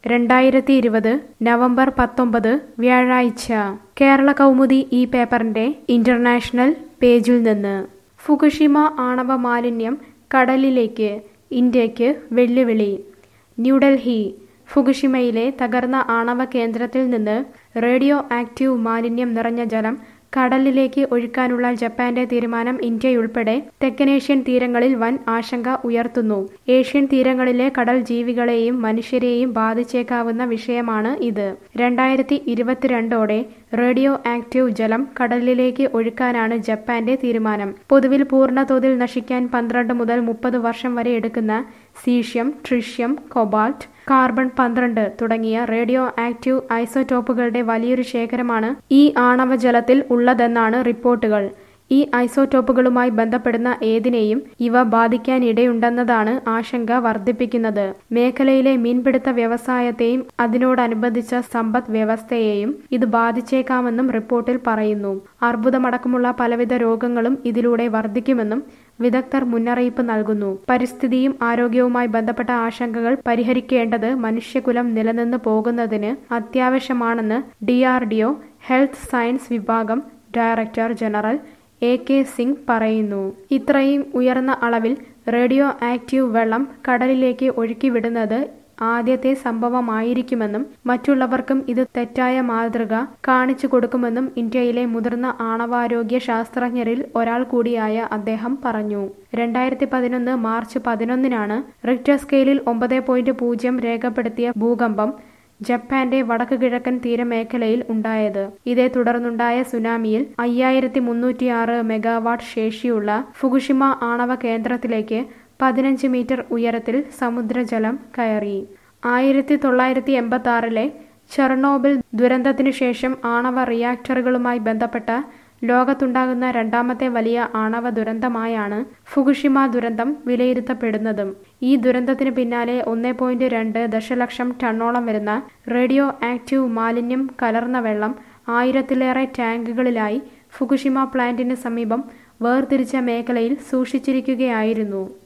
രണ്ടായിരത്തി ഇരുപത് നവംബർ പത്തൊമ്പത് വ്യാഴാഴ്ച കേരള കൗമുദി ഈ പേപ്പറിന്റെ ഇന്റർനാഷണൽ പേജിൽ നിന്ന് ഫുകുഷിമ ആണവ മാലിന്യം കടലിലേക്ക് ഇന്ത്യയ്ക്ക് വെല്ലുവിളി ന്യൂഡൽഹി ഫുകുഷിമയിലെ തകർന്ന ആണവ കേന്ദ്രത്തിൽ നിന്ന് റേഡിയോ ആക്റ്റീവ് മാലിന്യം നിറഞ്ഞ ജലം കടലിലേക്ക് ഒഴുക്കാനുള്ള ജപ്പാന്റെ തീരുമാനം ഇന്ത്യയുൾപ്പെടെ തെക്കനേഷ്യൻ തീരങ്ങളിൽ വൻ ആശങ്ക ഉയർത്തുന്നു ഏഷ്യൻ തീരങ്ങളിലെ കടൽ ജീവികളെയും മനുഷ്യരെയും ബാധിച്ചേക്കാവുന്ന വിഷയമാണ് ഇത് രണ്ടായിരത്തി ഇരുപത്തിരണ്ടോടെ റേഡിയോ ആക്റ്റീവ് ജലം കടലിലേക്ക് ഒഴുക്കാനാണ് ജപ്പാന്റെ തീരുമാനം പൊതുവിൽ പൂർണ്ണതോതിൽ നശിക്കാൻ പന്ത്രണ്ട് മുതൽ മുപ്പത് വർഷം വരെ എടുക്കുന്ന സീഷ്യം ട്രിഷ്യം കൊബാൾട്ട് കാർബൺ പന്ത്രണ്ട് തുടങ്ങിയ റേഡിയോ ആക്റ്റീവ് ഐസോടോപ്പുകളുടെ വലിയൊരു ശേഖരമാണ് ഈ ആണവ ജലത്തിൽ ഉള്ളതെന്നാണ് റിപ്പോർട്ടുകൾ ഈ ഐസോടോപ്പുകളുമായി ബന്ധപ്പെടുന്ന ഏതിനെയും ഇവ ബാധിക്കാനിടയുണ്ടെന്നതാണ് ആശങ്ക വർദ്ധിപ്പിക്കുന്നത് മേഖലയിലെ മീൻപിടുത്ത വ്യവസായത്തെയും അതിനോടനുബന്ധിച്ച സമ്പദ് വ്യവസ്ഥയെയും ഇത് ബാധിച്ചേക്കാമെന്നും റിപ്പോർട്ടിൽ പറയുന്നു അർബുദമടക്കമുള്ള പലവിധ രോഗങ്ങളും ഇതിലൂടെ വർദ്ധിക്കുമെന്നും വിദഗ്ധർ മുന്നറിയിപ്പ് നൽകുന്നു പരിസ്ഥിതിയും ആരോഗ്യവുമായി ബന്ധപ്പെട്ട ആശങ്കകൾ പരിഹരിക്കേണ്ടത് മനുഷ്യകുലം നിലനിന്ന് പോകുന്നതിന് അത്യാവശ്യമാണെന്ന് ഡിആർഡിഒ ഹെൽത്ത് സയൻസ് വിഭാഗം director general A K Singh പറയുന്നു ഇത്രയും ഉയർന്ന അളവിൽ റേഡിയോ ആക്റ്റീവ് വെള്ളം കടലിലേക്ക് ഒഴുക്കിവിടുന്നത് ആദ്യത്തെ സംഭവമായിരിക്കുമെന്നും മറ്റുള്ളവർക്കും ഇത് തെറ്റായ മാതൃക കാണിച്ചു കൊടുക്കുമെന്നും ഇന്ത്യയിലെ മുതിർന്ന ആണവാരോഗ്യ ശാസ്ത്രജ്ഞരിൽ ഒരാൾ കൂടിയായ അദ്ദേഹം പറഞ്ഞു രണ്ടായിരത്തി പതിനൊന്ന് മാർച്ച് പതിനൊന്നിനാണ് റിക്ടർ സ്കെയിലിൽ ഒമ്പത് പോയിന്റ് പൂജ്യം രേഖപ്പെടുത്തിയ ഭൂകമ്പം ജപ്പാന്റെ വടക്ക് കിഴക്കൻ തീരമേഖലയിൽ ഉണ്ടായത് ഇതേ തുടർന്നുണ്ടായ സുനാമിയിൽ അയ്യായിരത്തി മുന്നൂറ്റിയാറ് മെഗാവാട്ട് ശേഷിയുള്ള ഫുകുഷിമ ആണവ കേന്ദ്രത്തിലേക്ക് പതിനഞ്ച് മീറ്റർ ഉയരത്തിൽ സമുദ്രജലം കയറി ആയിരത്തി തൊള്ളായിരത്തി എൺപത്തി ആറിലെ ചെർണോബിൽ ദുരന്തത്തിനു ശേഷം ആണവ റിയാക്ടറുകളുമായി ബന്ധപ്പെട്ട ലോകത്തുണ്ടാകുന്ന രണ്ടാമത്തെ വലിയ ആണവ ദുരന്തമായാണ് ഫുകുഷിമ ദുരന്തം വിലയിരുത്തപ്പെടുന്നതും ഈ ദുരന്തത്തിന് പിന്നാലെ ഒന്നേ പോയിന്റ് രണ്ട് ദശലക്ഷം ടണ്ണോളം വരുന്ന റേഡിയോ ആക്റ്റീവ് മാലിന്യം കലർന്ന വെള്ളം ആയിരത്തിലേറെ ടാങ്കുകളിലായി ഫുകുഷിമ പ്ലാന്റിന് സമീപം വേർതിരിച്ച മേഖലയിൽ സൂക്ഷിച്ചിരിക്കുകയായിരുന്നു